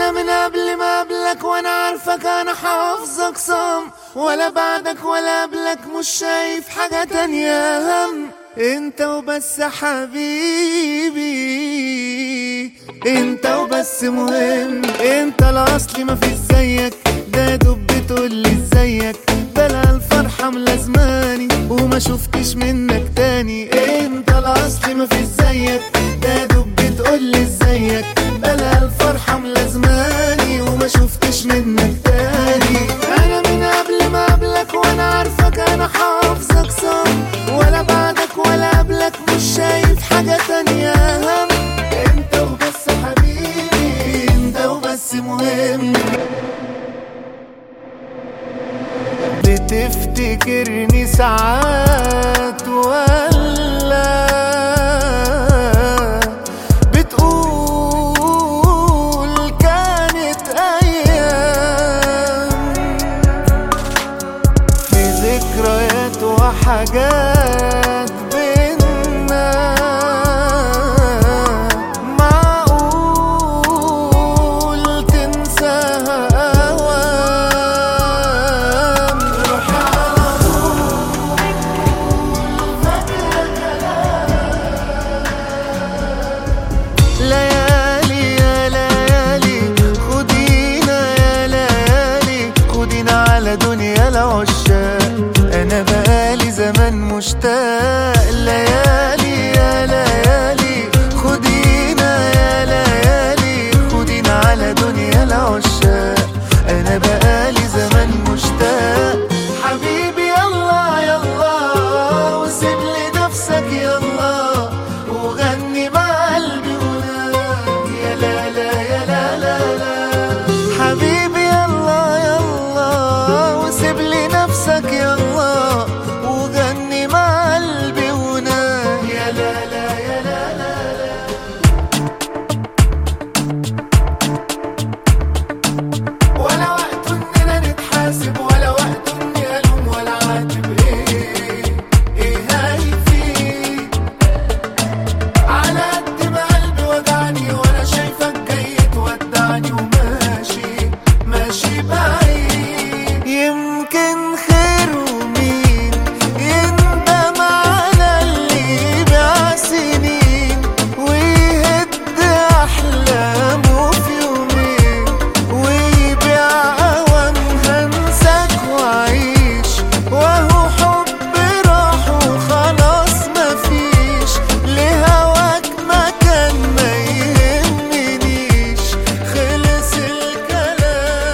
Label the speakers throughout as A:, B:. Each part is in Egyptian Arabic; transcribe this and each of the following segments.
A: انا من قبل ما قبلك وانا عارفك انا حافظك صم ولا بعدك ولا قبلك مش شايف حاجة تانية هم انت وبس حبيبي انت وبس مهم انت الاصلي مفيش زيك ده دب بتقولي ازيك بلا الفرحة ملازماني وما شفتش منك تاني انت الاصلي مفيش زيك ده دب بتقولي ازيك بلا الفرحة ملازماني وما شفتش منك تاني انا من قبل ما قبلك وانا عارفك انا حافظك صم ولا بعدك ولا قبلك مش شايف حاجة تانية هم انت وبس حبيبي انت وبس مهم بتفتكرني ساعات ولا بتقول كانت ايام في ذكريات وحاجات بينا معقول تنساها أوام روح على طول ليالي يا ليالي خدينا يا ليالي خدينا على دنيا العشاق انا بقالي زمان مشتاق ليالي يا ليالي خدينا يا ليالي خدينا على دنيا العشاق انا بقالي زمان مشتاق حبيبي يلا يلا وسيب لي نفسك يلا وغني مع قلبي هناك يا لا لا يا لا لا لا حبيبي يلا يلا وسيب لي نفسك يلا وغني مع قلبي هناك يا لا لا يا لا لا لا ولا وقت اننا نتحاسب ولا وقت اني الوم ولا عاتب ايه ايه هيفيد على قد ما قلبي وجعني وانا شايفك جاي تودعني وماشي ماشي بعيد يمكن خير ومين يندم على اللي باع سنين ويهد احلامه في يومين ويبيع اوام هنساك واعيش وهو حب راح وخلاص مفيش لهواك مكان ما يهمنيش خلص الكلام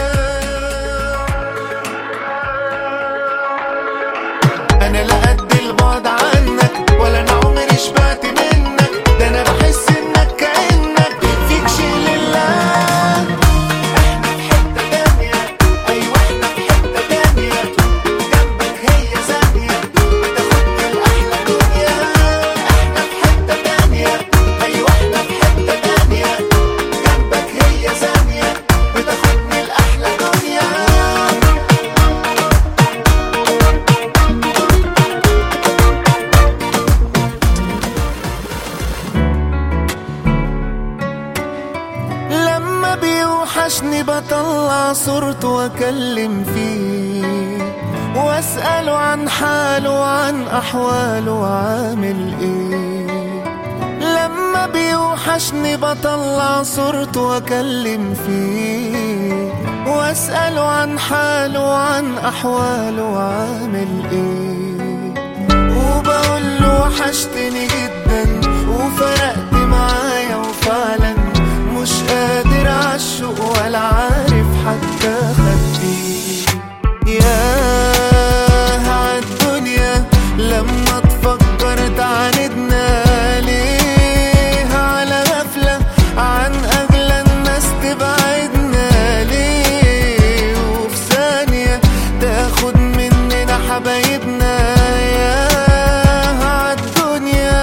A: انا لا قد البعد عنك ولا انا عمري شبعت منك ده انا بحس انك كانك فيك شيء لله احنا في حته تانية ايوه احنا في حته تانية جنبك هي ثانية بتاخدني لاحلى دنيا احنا في حته تانية ايوه احنا في حته تانية جنبك هي ثانية بتاخدني لاحلى دنيا لما بيوحشني بطلع صورته واكلم فيه واسأله عن حاله وعن احواله عامل ايه لما بيوحشني بطلع صورته واكلم فيه واسأله عن حاله وعن احواله عامل ايه وبقول له وحشتني جدا وفرقت معايا وفعلا مش قادر عالشوق ولا عارف حتى اخبيه ياه عالدنيا لما تفكر تعاندنا ليه على غفلة عن أغلى الناس تبعدنا ليه وفي ثانية تاخد مننا حبايبنا ياه عالدنيا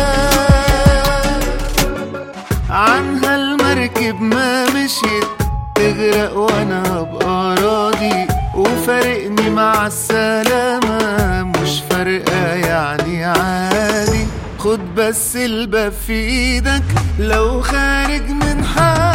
A: عنها المركب ما مشيت تغرق وانا ابقى راضي وفارقني مع السلامة مش فارقة يعني عادي خد بس الباب في ايدك لو خارج من حالي